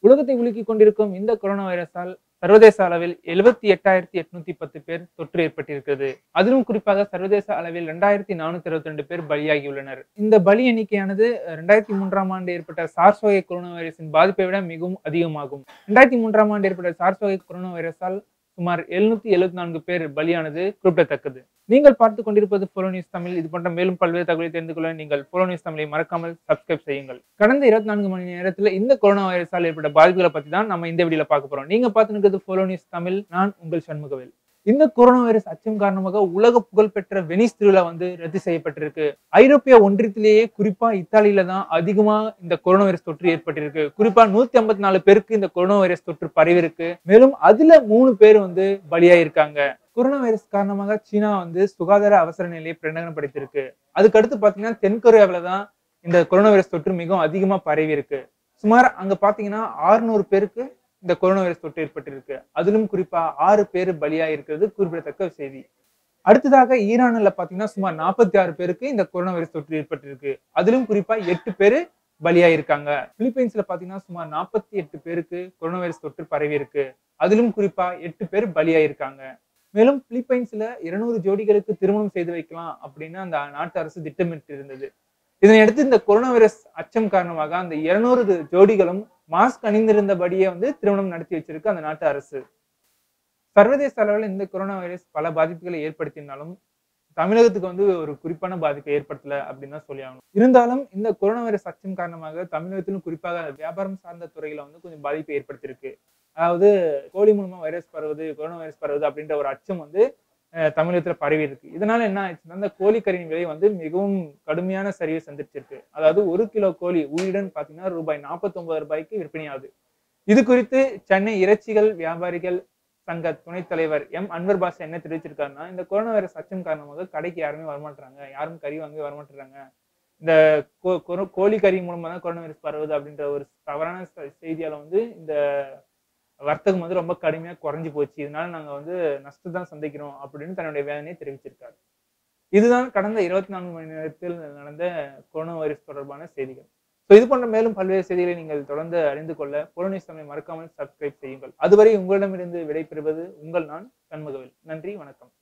உலகத்தை உலுக்கிக் கொண்டிருக்கும் இந்த கொரோனா வைரஸால் சர்வதேச அளவில் எழுபத்தி எட்டாயிரத்தி எட்நூத்தி பத்து பேர் தொற்று ஏற்பட்டிருக்கிறது அதிலும் குறிப்பாக சர்வதேச அளவில் ரெண்டாயிரத்தி நானூத்தி இருபத்தி ரெண்டு பேர் பலியாகியுள்ளனர் இந்த பலி எண்ணிக்கையானது ரெண்டாயிரத்தி மூன்றாம் ஆண்டு ஏற்பட்ட சார்ஸ் வகை கொரோனா வைரஸின் பாதிப்பை விட மிகவும் அதிகமாகும் ரெண்டாயிரத்தி மூன்றாம் ஆண்டு ஏற்பட்ட சார்ஸ் வகை கொரோனா வைரஸால் சுமார் எழுநூத்தி எழுபத்தி நான்கு பேர் பலியானது குறிப்பிடத்தக்கது நீங்கள் பார்த்து கொண்டிருப்பது போலோ நியூஸ் தமிழ் இது போன்ற மேலும் பல்வேறு தகவலை தெரிந்து கொள்ள நீங்கள் போலோ நியூஸ் தமிழை மறக்காமல் சப்ஸ்கிரைப் செய்யுங்கள் கடந்த இருபத்தி நான்கு மணி நேரத்தில் இந்த கொரோனா வைரஸால் ஏற்பட்ட பாதிப்புகளை பத்தி தான் நம்ம இந்த வீடியோல பார்க்க போறோம் நீங்க பார்த்து இருக்கிறது போலோ நியூஸ் தமிழ் நான் உங்கள் சண்முகவேல் இந்த கொரோனா வைரஸ் அச்சம் காரணமாக உலக புகழ்பெற்ற வெனிஸ் திருவிழா வந்து ரத்து செய்யப்பட்டிருக்கு ஐரோப்பிய ஒன்றியத்திலேயே குறிப்பா இத்தாலியில தான் அதிகமா இந்த கொரோனா வைரஸ் தொற்று ஏற்பட்டிருக்கு குறிப்பா நூத்தி ஐம்பத்தி நாலு பேருக்கு இந்த கொரோனா வைரஸ் தொற்று பரவிருக்கு மேலும் அதுல மூணு பேர் வந்து பலியாயிருக்காங்க கொரோனா வைரஸ் காரணமாக சீனா வந்து சுகாதார அவசர நிலையை பிரகடனப்படுத்தியிருக்கு அதுக்கடுத்து பாத்தீங்கன்னா தென்கொரியாவில தான் இந்த கொரோனா வைரஸ் தொற்று மிகவும் அதிகமா பரவி இருக்கு சுமார் அங்க பாத்தீங்கன்னா ஆறுநூறு பேருக்கு இந்த கொரோனா வைரஸ் தொற்று ஏற்பட்டிருக்கு அதிலும் குறிப்பா ஆறு பேர் பலியா இருக்கிறது குறிப்பிடத்தக்க செய்தி அடுத்ததாக ஈரானில் பாத்தீங்கன்னா சுமார் நாற்பத்தி ஆறு பேருக்கு இந்த கொரோனா வைரஸ் தொற்று ஏற்பட்டிருக்கு அதிலும் குறிப்பா எட்டு பேர் பலியா இருக்காங்க பிலிப்பைன்ஸ்ல பாத்தீங்கன்னா சுமார் நாற்பத்தி எட்டு பேருக்கு கொரோனா வைரஸ் தொற்று பரவி இருக்கு அதிலும் குறிப்பா எட்டு பேர் பலியா இருக்காங்க மேலும் பிலிப்பைன்ஸ்ல இருநூறு ஜோடிகளுக்கு திருமணம் செய்து வைக்கலாம் அப்படின்னு அந்த நாட்டு அரசு திட்டமிட்டு இருந்தது இதனையடுத்து இந்த கொரோனா வைரஸ் அச்சம் காரணமாக அந்த இருநூறு ஜோடிகளும் மாஸ்க் அணிந்திருந்தபடியே வந்து திருமணம் நடத்தி வச்சிருக்கு அந்த நாட்டு அரசு சர்வதேச அளவில் இந்த கொரோனா வைரஸ் பல பாதிப்புகளை ஏற்படுத்தினாலும் தமிழகத்துக்கு வந்து ஒரு குறிப்பான பாதிப்பை ஏற்படுத்தல அப்படின்னு தான் சொல்லி ஆகணும் இருந்தாலும் இந்த கொரோனா வைரஸ் அச்சம் காரணமாக தமிழகத்திலும் குறிப்பாக வியாபாரம் சார்ந்த துறையில வந்து கொஞ்சம் பாதிப்பை ஏற்படுத்தியிருக்கு அதாவது கோழி மூலமா வைரஸ் பரவுது கொரோனா வைரஸ் பரவுது அப்படின்ற ஒரு அச்சம் வந்து அஹ், தமிழகத்துல பரவி இருக்கு இதனால என்ன ஆயிடுச்சுன்னா இந்த கோழிக்கறியின் விலை வந்து மிகவும் கடுமையான சரிவை சந்திச்சிருக்கு அதாவது ஒரு கிலோ கோழி உயிருடன் பாத்தீங்கன்னா ரூபாய் நாற்பத்தி ஒன்பது ரூபாய்க்கு விற்பனையாகுது இது குறித்து சென்னை இறைச்சிகள் வியாபாரிகள் சங்க துணைத் தலைவர் எம் அன்வர் பாஷா என்ன தெரிவிச்சிருக்காருன்னா இந்த கொரோனா வைரஸ் அச்சம் காரணமாக கடைக்கு யாருமே வரமாட்டாங்க யாரும் கறி வாங்கி வரமாட்டாங்க இந்த கோ- கொரோ- கோழி கறி மூலமா தான் கொரோனா வைரஸ் பரவுது அப்படின்ற ஒரு தவறான செ- செய்தியால வந்து இந்த வர்த்தகம் வந்து ரொம்ப கடுமையா குறைஞ்சு போச்சு இதனால நாங்க வந்து நஷ்டம் தான் சந்திக்கிறோம் அப்படின்னு தன்னுடைய வேதனையை தெரிவிச்சிருக்காரு இதுதான் கடந்த இருபத்தி நான்கு மணி நேரத்தில் நடந்த கொரோனா வைரஸ் தொடர்பான செய்திகள் ஸோ இது போன்ற மேலும் பல்வேறு செய்திகளை நீங்கள் தொடர்ந்து அறிந்து கொள்ள புலனிஸ் தமிழை மறக்காமல் சப்ஸ்கிரைப் செய்யுங்கள் அதுவரை உங்களிடமிருந்து விடைபெறுவது உங்கள் நான் சண்முகவேல் நன்றி வணக்கம்